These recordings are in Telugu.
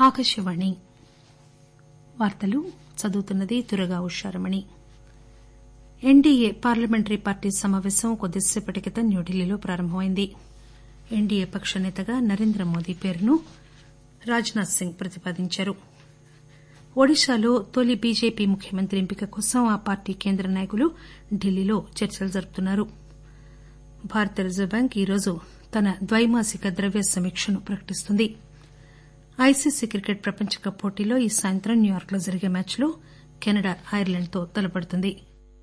ఆకాశవాణి వార్తలు చదువుతున్నది Durga Usharamani NDA parliamentary party సమాపేశం కొద్దిసేపటి క్రితం న్యూఢిల్లీలో ప్రారంభమైంది ఎన్డీఏ పక్ష నేతగా నరేంద్రమోదీ పేరును రాజ్ నాథ్ సింగ్ ప్రతిపాదించారు ఒడిశాలో తొలి బీజేపీ ముఖ్యమంత్రి ఎంపిక కోసం ఆ పార్టీ కేంద్ర నాయకులు ఢిల్లీలో చర్చలు జరుపుతున్నారు భారత రిజర్వు బ్యాంక్ ఈరోజు తన ద్వైమాసిక ద్రవ్య సమీక్షను ప్రకటిస్తుంది ఐసీసీ క్రికెట్ ప్రపంచ కప్ పోటీలో ఈ సాయంత్రం న్యూయార్క్ లో జరిగే మ్యాచ్లో కెనడా ఐర్లాండ్ తో తలపడుతుంది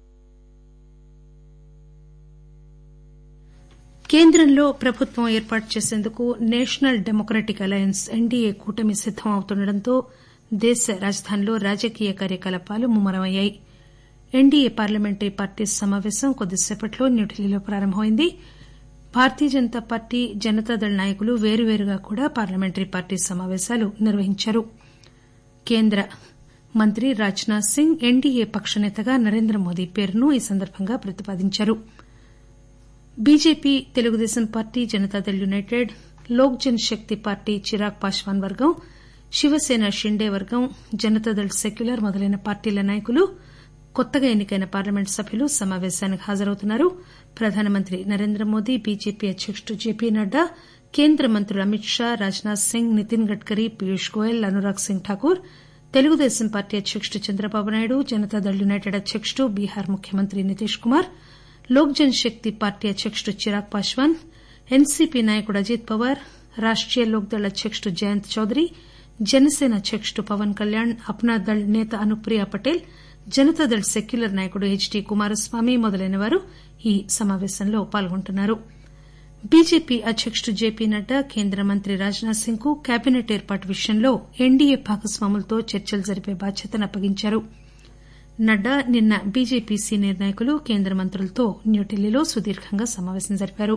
కేంద్రంలో ప్రభుత్వం ఏర్పాటు చేసేందుకు నేషనల్ డెమోక్రటిక్ అలయన్స్ ఎన్డీఏ కూటమి సిద్దం అవుతుండటంతో దేశ రాజధానిలో రాజకీయ కార్యకలాపాలు ముమ్మరమయ్యాయి ఎన్డీఏ పార్లమెంటరీ పార్టీ సమాపేశం కొద్దిసేపట్లో న్యూఢిల్లీలో ప్రారంభమైంది భారతీయ జనతా పార్టీ జనతాదళ్ నాయకులు వేర్వేరుగా కూడా పార్లమెంటరీ పార్టీ సమాపేశాలు నిర్వహించారు కేంద్ర మంత్రి రాజ్ నాథ్ సింగ్ ఎన్డీఏ పక్ష నేతగా నరేంద్రమోదీ పేరును ఈ సందర్బంగా ప్రతిపాదించారు BJP Telugu Desam party Janata Dal united Lok Jan Shakti party Chirag Paswan వర్గం శివసేన షిండే వర్గం జనతాదళ్ సెక్యులర్ మొదలైన పార్టీల నాయకులు కొత్తగా ఎన్నికైన పార్లమెంట్ సభ్యులు సమాపేశానికి హాజరవుతున్నారు ప్రధానమంత్రి నరేంద్రమోదీ బీజేపీ అధ్యకుడు జేపీ నడ్డా కేంద్ర మంత్రులు అమిత్ షా రాజ్ నాథ్ సింగ్ నితిన్ గడ్కరీ పీయూష్ గోయల్ అనురాగ్ సింగ్ ఠాకూర్ తెలుగుదేశం పార్టీ అధ్యకుడు చంద్రబాబు నాయుడు జనతాదళ్ యునైటెడ్ అధ్యకుడు బీహార్ ముఖ్యమంత్రి నితీష్ కుమార్ లోక్ జన్ శక్తి పార్టీ అధ్యకుడు చిరాగ్ పాశ్వాన్ ఎన్సీపీ నాయకుడు అజిత్ పవార్ రాష్టీయ లోక్ దళ్ అధ్యకుడు జయంత్ చౌదరి జనసేన అధ్యకుడు పవన్ కళ్యాణ్ అప్నా దళ్ నేత అనుప్రియ పటేల్ జనతాదళ్ సెక్యులర్ నాయకుడు హెచ్డీ కుమారస్వామి మొదలైన వారు ఈ సమాపేశంలో పాల్గొంటున్నారు బీజేపీ అధ్యకుడు జేపీ నడ్డా కేంద్ర మంత్రి రాజ్ నాథ్ సింగ్ కు కేబినెట్ ఏర్పాటు విషయంలో ఎన్డీఏ భాగస్వాములతో చర్చలు జరిపే బాధ్యతను అప్పగించారు నడ్డా నిన్న బీజేపీ సీనియర్ నాయకులు కేంద్ర మంత్రులతో న్యూఢిల్లీలో సుదీర్ఘంగా సమాపేశం జరిపారు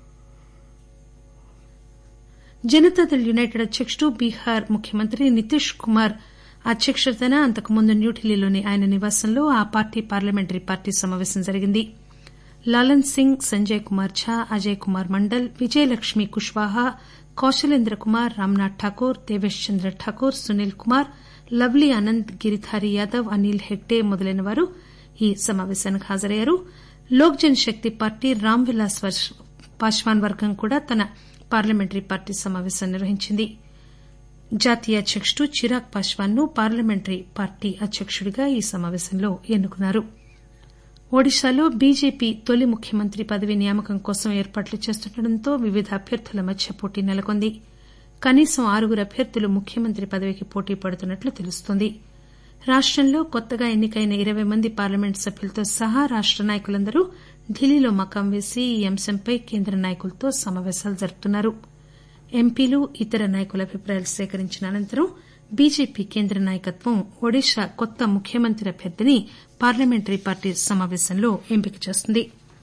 జనతాదళ్ యునైటెడ్ అధ్యకుడు బీహార్ ముఖ్యమంత్రి నితీష్ కుమార్ అధ్యక్షతన అంతకుముందు న్యూఢిల్లీలోని ఆయన నివాసంలో ఆ పార్టీ పార్లమెంటరీ పార్టీ సమాపేశం జరిగింది లాలన్ సింగ్ సంజయ్ కుమార్ ఝా అజయ్ కుమార్ మండల్ విజయలక్ష్మి కుష్వాహా కౌశలేంద్ర కుమార్ రామ్నాథ్ ఠాకూర్ దేవేష్ చంద్ర ఠాకూర్ సునీల్ కుమార్ లవ్లీ ఆనంద్ గిరిధారి యాదవ్ అనిల్ హెగ్డే మొదలైన వారు ఈ సమాపేశానికి హాజరయ్యారు లోక్ జన్ శక్తి పార్టీ రామ్ విలాస్ పాశ్వాన్ వర్గం కూడా తన పార్లమెంటరీ పార్టీ సమాపేశం నిర్వహించింది జాతీయ అధ్యకుడు చిరాగ్ పాశ్వాన్ ను పార్లమెంటరీ పార్టీ అధ్యకుడిగా ఈ సమాపేశంలో ఎన్నుకున్నారు ఒడిశాలో బీజేపీ తొలి ముఖ్యమంత్రి పదవీ నియామకం కోసం ఏర్పాట్లు చేస్తుండటంతో వివిధ అభ్యర్థుల మధ్య పోటీ నెలకొంది కనీసం ఆరుగురు అభ్యర్థులు ముఖ్యమంత్రి పదవికి పోటీ పడుతున్నట్లు తెలుస్తోంది రాష్టంలో కొత్తగా ఎన్నికైన ఇరవై మంది పార్లమెంట్ సభ్యులతో సహా రాష్ట నాయకులందరూ ఢిల్లీలో మకాం వేసి ఈ అంశంపై కేంద్ర నాయకులతో సమాపేశాలు జరుపుతున్నారు ఎంపీలు ఇతర నాయకుల అభిప్రాయాలు సేకరించిన అనంతరం బీజేపీ కేంద్ర నాయకత్వం ఒడిశా కొత్త ముఖ్యమంత్రి అభ్యర్థిని పార్లమెంటరీ పార్టీ సమాపేశంలో ఎంపిక చేస్తుంది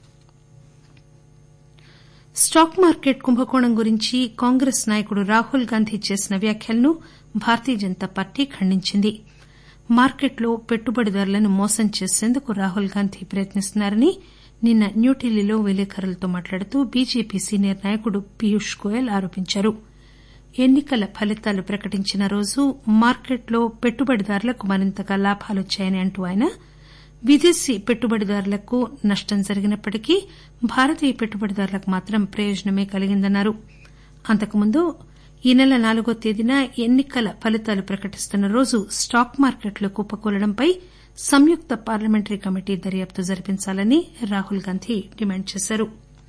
స్టాక్ మార్కెట్ కుంభకోణం గురించి కాంగ్రెస్ నాయకుడు రాహుల్ గాంధీ చేసిన వ్యాఖ్యలను భారతీయ జనతా పార్టీ ఖండించింది మార్కెట్లో పెట్టుబడిదారులను మోసం చేసేందుకు రాహుల్ గాంధీ ప్రయత్నిస్తున్నారని నిన్న న్యూఢిల్లీలో విలేకరులతో మాట్లాడుతూ బీజేపీ సీనియర్ నాయకుడు పీయూష్ గోయల్ ఆరోపించారు ఎన్నికల ఫలితాలు ప్రకటించిన రోజు మార్కెట్లో పెట్టుబడిదారులకు మరింతగా లాభాలొచ్చాయని అంటూ ఆయన విదేశీ పెట్టుబడిదారులకు నష్టం జరిగినప్పటికీ భారతీయ పెట్టుబడిదారులకు మాత్రం ప్రయోజనమే కలిగిందన్నారు అంతకుముందు ఈ నెల నాలుగో తేదీన ఎన్నికల ఫలితాలు ప్రకటిస్తున్న రోజు స్టాక్ మార్కెట్లు కుప్పకూలడంపై సంయుక్త పార్లమెంటరీ కమిటీ దర్యాప్తు జరిపించాలని రాహుల్ గాంధీ డిమాండ్ చేశారు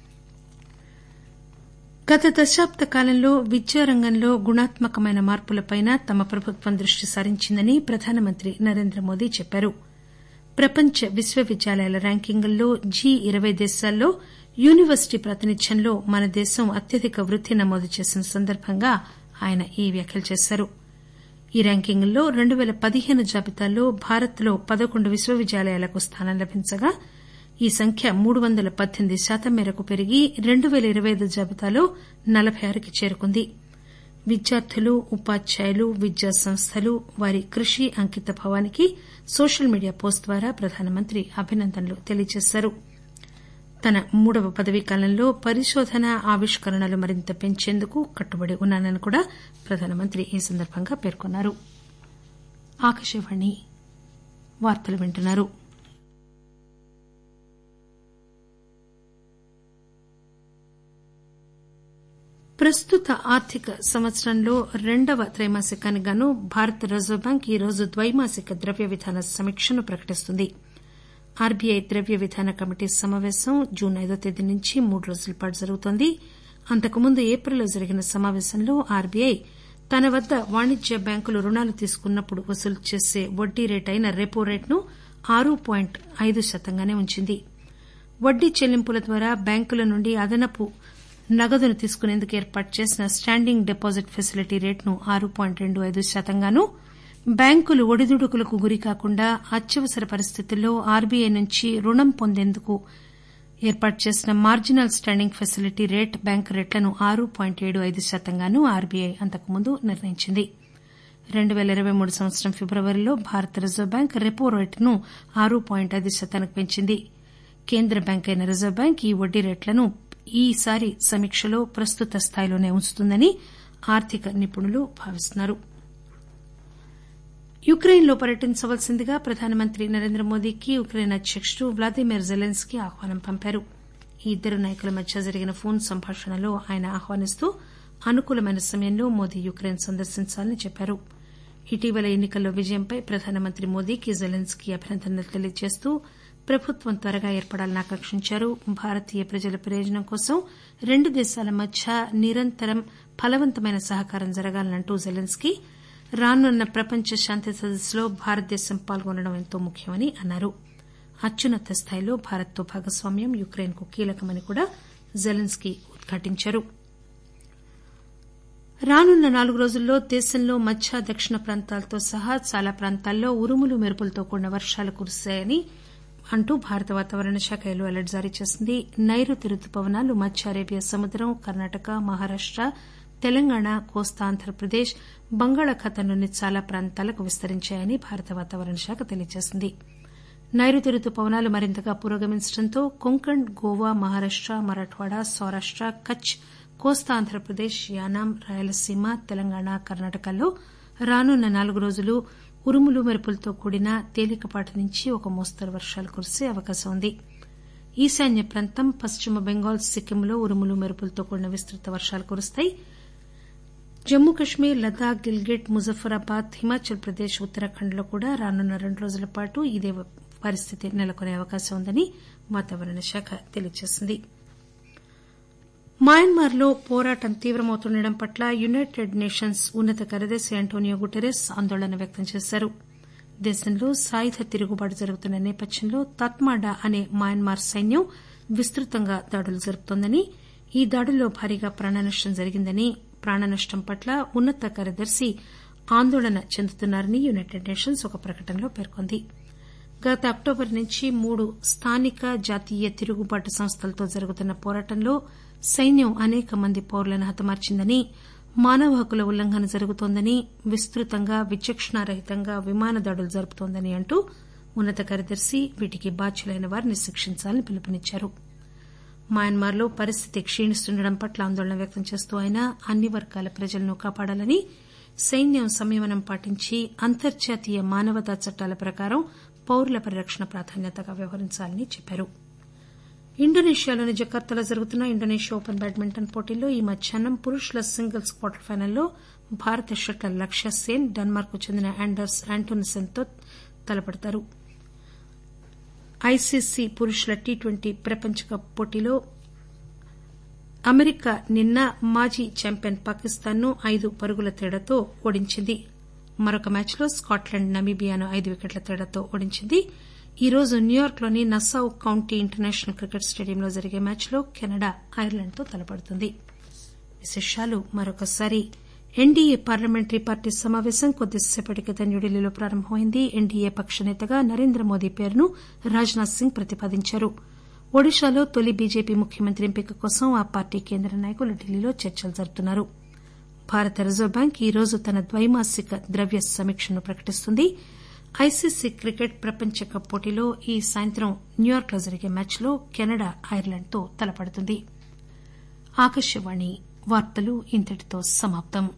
గత దశాబ్ద కాలంలో విద్యారంగంలో గుణాత్మకమైన మార్పులపై తమ ప్రభుత్వం దృష్టి సారించిందని ప్రధానమంత్రి నరేంద్రమోదీ చెప్పారు ప్రపంచ విశ్వవిద్యాలయాల ర్యాంకింగుల్లో జీ ఇరవై దేశాల్లో యూనివర్సిటీ ప్రాతినిధ్యంలో మన దేశం అత్యధిక వృద్ది నమోదు చేసిన సందర్భంగా ఆయన ఈ వ్యాఖ్యలు చేశారు ఈ ర్యాంకింగుల్లో రెండు పేల పదిహేను జాబితాలో భారత్లో పదకొండు విశ్వవిద్యాలయాలకు స్థానం లభించగా ఈ సంఖ్య మూడు వందల పద్దెనిమిది శాతం మేరకు పెరిగి రెండు పేల ఇరవై ఐదు జాబితాలో నలబై ఆరుకి చేరుకుంది విద్యార్థులు ఉపాధ్యాయులు విద్యా సంస్థలు వారి కృషి అంకితభావానికి సోషల్ మీడియా పోస్ట్ ద్వారా ప్రధానమంత్రి అభినందనలు తెలియజేశారు తన మూడవ పదవీకాలంలో పరిశోధన ఆవిష్కరణలు మరింత పెంచేందుకు కట్టుబడి ఉన్నానని కూడా ప్రధానమంత్రి ఈ సందర్భంగా పేర్కొన్నారు ఆకాశవాణి వార్తలు వింటున్నారు ప్రస్తుత ఆర్థిక సంవత్సరంలో రెండవ త్రైమాసికానికి గాను భారత రిజర్వు బ్యాంక్ ఈ రోజు ద్వైమాసిక ద్రవ్య విధాన సమీక్షను ప్రకటిస్తుంది ఆర్బీఐ ద్రవ్య విధాన కమిటీ సమాపేశం జూన్ ఐదో తేదీ నుంచి మూడు రోజుల పాటు జరుగుతోంది అంతకుముందు ఏప్రిల్లో జరిగిన సమాపేశంలో ఆర్బీఐ తన వద్ద వాణిజ్య బ్యాంకులు రుణాలు తీసుకున్నప్పుడు వసూలు చేసే వడ్డీ రేటు అయిన రెపో రేటును ఆరు పాయింట్ ఐదు శాతంగానే ఉంచింది వడ్డీ చెల్లింపుల ద్వారా బ్యాంకుల నుండి అదనపు నగదును తీసుకునేందుకు ఏర్పాటు చేసిన స్టాండింగ్ డిపాజిట్ ఫెసిలిటీ రేటును ఆరు పాయింట్ రెండు ఐదు శాతంగాను బ్యాంకులు ఒడిదుడుకులకు గురికాకుండా అత్యవసర పరిస్థితుల్లో ఆర్బీఐ నుంచి రుణం పొందేందుకు ఏర్పాటు చేసిన marginal standing facility rate bank రేట్లను ఆరు పాయింట్ ఏడు ఐదు శాతంగాను ఆర్బీఐ అంతకుముందు నిర్ణయించింది రెండు పేల ఇరవై మూడు సంవత్సరం ఫిబ్రవరిలో భారత రిజర్వు బ్యాంక్ రెపో రేటును ఆరు పాయింట్ ఐదు శాతానికి పెంచింది కేంద్ర బ్యాంక్ అయిన రిజర్వు బ్యాంక్ ఈ వడ్డీ రేట్లను ఈసారి సమీక్షలో ప్రస్తుత స్థాయిలోనే ఉంచుతుందని ఆర్థిక నిపుణులు భావిస్తున్నారు యుక్రెయిన్ లో పర్యటించవలసిందిగా ప్రధానమంత్రి నరేంద్ర మోదీకి యుక్రెయిన్ అధ్యకుడు వ్లాదిమిర్ జెలెన్స్కీ ఆహ్వానం పంపారు ఈ ఇద్దరు నాయకుల మధ్య జరిగిన ఫోన్ సంభాషణలో ఆయన ఆహ్వానిస్తూ అనుకూలమైన సమయంలో మోదీ యుక్రెయిన్ సందర్శించాలని చెప్పారు ఇటీవల ఎన్నికల్లో విజయంపై ప్రధానమంత్రి మోదీకి జెలెన్స్కీ అభినందనలు తెలియజేస్తూ ప్రభుత్వం త్వరగా ఏర్పడాలని ఆకాంక్షించారు భారతీయ ప్రజల ప్రయోజనం కోసం రెండు దేశాల మధ్య నిరంతరం ఫలవంతమైన సహకారం జరగాలంటూ జెలెన్స్కీ రానున్న ప్రపంచ శాంతి సదస్సులో భారతదేశం పాల్గొనడం ఎంతో ముఖ్యమని అన్నారు అత్యున్నత స్థాయిలో భారత్తో భాగస్వామ్యం యుక్రెయిన్ కు కీలకమని కూడా జెలెన్స్కీ ఉద్ఘాటించారు రానున్న నాలుగు రోజుల్లో దేశంలో మధ్య దక్షిణ ప్రాంతాలతో సహా చాలా ప్రాంతాల్లో ఉరుములు మెరుపులతో కూడిన వర్షాలు కురుస్తాయని అంటూ భారత వాతావరణ శాఖ ఎల్లో అలర్ట్ జారీ చేసింది నైరుతి రుతుపవనాలు మధ్య అరేబియా సముద్రం కర్ణాటక మహారాష్ట తెలంగాణ కోస్తా ఆంధ్రప్రదేశ్ బంగాళాఖాతంలోని చాలా ప్రాంతాలకు విస్తరించాయని భారత వాతావరణ శాఖ తెలియజేసింది నైరుతి రుతుపవనాలు మరింతగా పురోగమించడంతో కొంకణ్ గోవా మహారాష్ట మరాఠ్వాడా సౌరాష్ట కచ్ కోస్తా ఆంధ్రప్రదేశ్ యానాం రాయలసీమ తెలంగాణ కర్ణాటకల్లో రానున్న నాలుగు రోజులు ఉరుములు మెరుపులతో కూడిన తేలికపాటి నుంచి ఒక మోస్తరు వర్షాలు కురిసే అవకాశం ఉంది ఈశాన్య ప్రాంతం పశ్చిమ బెంగాల్ సిక్కింలో ఉరుములు మెరుపులతో కూడిన విస్తృత వర్షాలు కురుస్తాయి జమ్మూ కశ్మీర్ లదాఖ్ గిల్గిట్ ముజఫరాబాద్ హిమాచల్ ప్రదేశ్ ఉత్తరాఖండ్ లో కూడా రానున్న రెండు రోజుల పాటు ఇదే పరిస్థితి నెలకొనే అవకాశం ఉందని వాతావరణ శాఖ తెలియజేసింది మయన్మార్ లో పోరాటం తీవ్రమవుతుండటం పట్ల యునైటెడ్ నేషన్స్ ఉన్నత కార్యదర్శి అంటోనియో గుటెరస్ ఆందోళన వ్యక్తం చేశారు దేశంలో సాయుధ తిరుగుబాటు జరుగుతున్న నేపథ్యంలో తత్మాడా అనే మయన్మార్ సైన్యం విస్తృతంగా దాడులు జరుపుతోందని ఈ దాడుల్లో భారీగా ప్రాణనష్టం జరిగిందని ప్రాణనష్టం పట్ల ఉన్నత కార్యదర్శి ఆందోళన చెందుతున్నారని యునైటెడ్ నేషన్స్ ఒక ప్రకటనలో పేర్కొంది గత అక్టోబర్ నుంచి మూడు స్థానిక జాతీయ తిరుగుబాటు సంస్థలతో జరుగుతున్న పోరాటంలో సైన్యం అనేక మంది పౌరులను హతమార్చిందని మానవ హక్కుల ఉల్లంఘన జరుగుతోందని విస్తృతంగా విచక్షణారహితంగా విమాన దాడులు జరుపుతోందని అంటూ ఉన్నత కార్యదర్శి వీటికి బాధ్యులైన వారిని శిక్షించాలని పిలుపునిచ్చారు మయన్మార్ లో పరిస్థితి క్షీణిస్తుండటం పట్ల ఆందోళన వ్యక్తం చేస్తూ ఆయన అన్ని వర్గాల ప్రజలను కాపాడాలని సైన్యం సంయమనం పాటించి అంతర్జాతీయ మానవతా చట్టాల ప్రకారం పౌరుల పరిరక్షణ ప్రాధాన్యతగా వ్యవహరించాలని చెప్పారు ఇండోనేషియాలోని జకార్తాలో జరుగుతున్న ఇండోనేషియా ఓపెన్ బ్యాడ్మింటన్ పోటీల్లో ఈ మధ్యాహ్నం పురుషుల సింగిల్స్ క్వార్టర్ ఫైనల్లో భారత షట్లర్ లక్ష్య సేన్ డెన్మార్క్ కు చెందిన ఆండర్స్ ఆంటోన్సెన్ తో తలపడతారు ఐసీసీ పురుషుల టీ ట్వంటీ ప్రపంచ కప్ పోటీలో అమెరికా నిన్న మాజీ చాంపియన్ పాకిస్తాన్ ను ఐదు పరుగుల తేడాతో ఓడించింది మరొక మ్యాచ్లో స్కాట్లాండ్ నమీబియాను ఐదు వికెట్ల తేడాతో ఓడించింది ఈ రోజు న్యూయార్క్ లోని నసావ్ కౌంటీ ఇంటర్నేషనల్ క్రికెట్ స్టేడియంలో జరిగే మ్యాచ్లో కెనడా ఐర్లాండ్ తో తలపడుతుంది విశేషాలు మరొకసారి ఎన్డీఏ పార్లమెంటరీ పార్టీ సమాపేశం కొద్దిసేపటి క్రితం న్యూఢిల్లీలో ప్రారంభమైంది ఎన్డీఏ పక్ష నేతగా నరేంద్ర మోదీ పేరును రాజ్నాథ్ సింగ్ ప్రతిపాదించారు ఒడిశాలో తొలి బీజేపీ ముఖ్యమంత్రి ఎంపిక కోసం ఆ పార్టీ కేంద్ర నాయకులు ఢిల్లీలో చర్చలు జరుపుతున్నారు భారత రిజర్వు బ్యాంక్ ఈ రోజు తన ద్వైమాసిక ద్రవ్య సమీక్షను ప్రకటిస్తుంది ఐసీసీ క్రికెట్ ప్రపంచ కప్ పోటీలో ఈ సాయంత్రం న్యూయార్క్ లో జరిగే మ్యాచ్లో కెనడా ఐర్లాండ్ తో తలపడుతుంది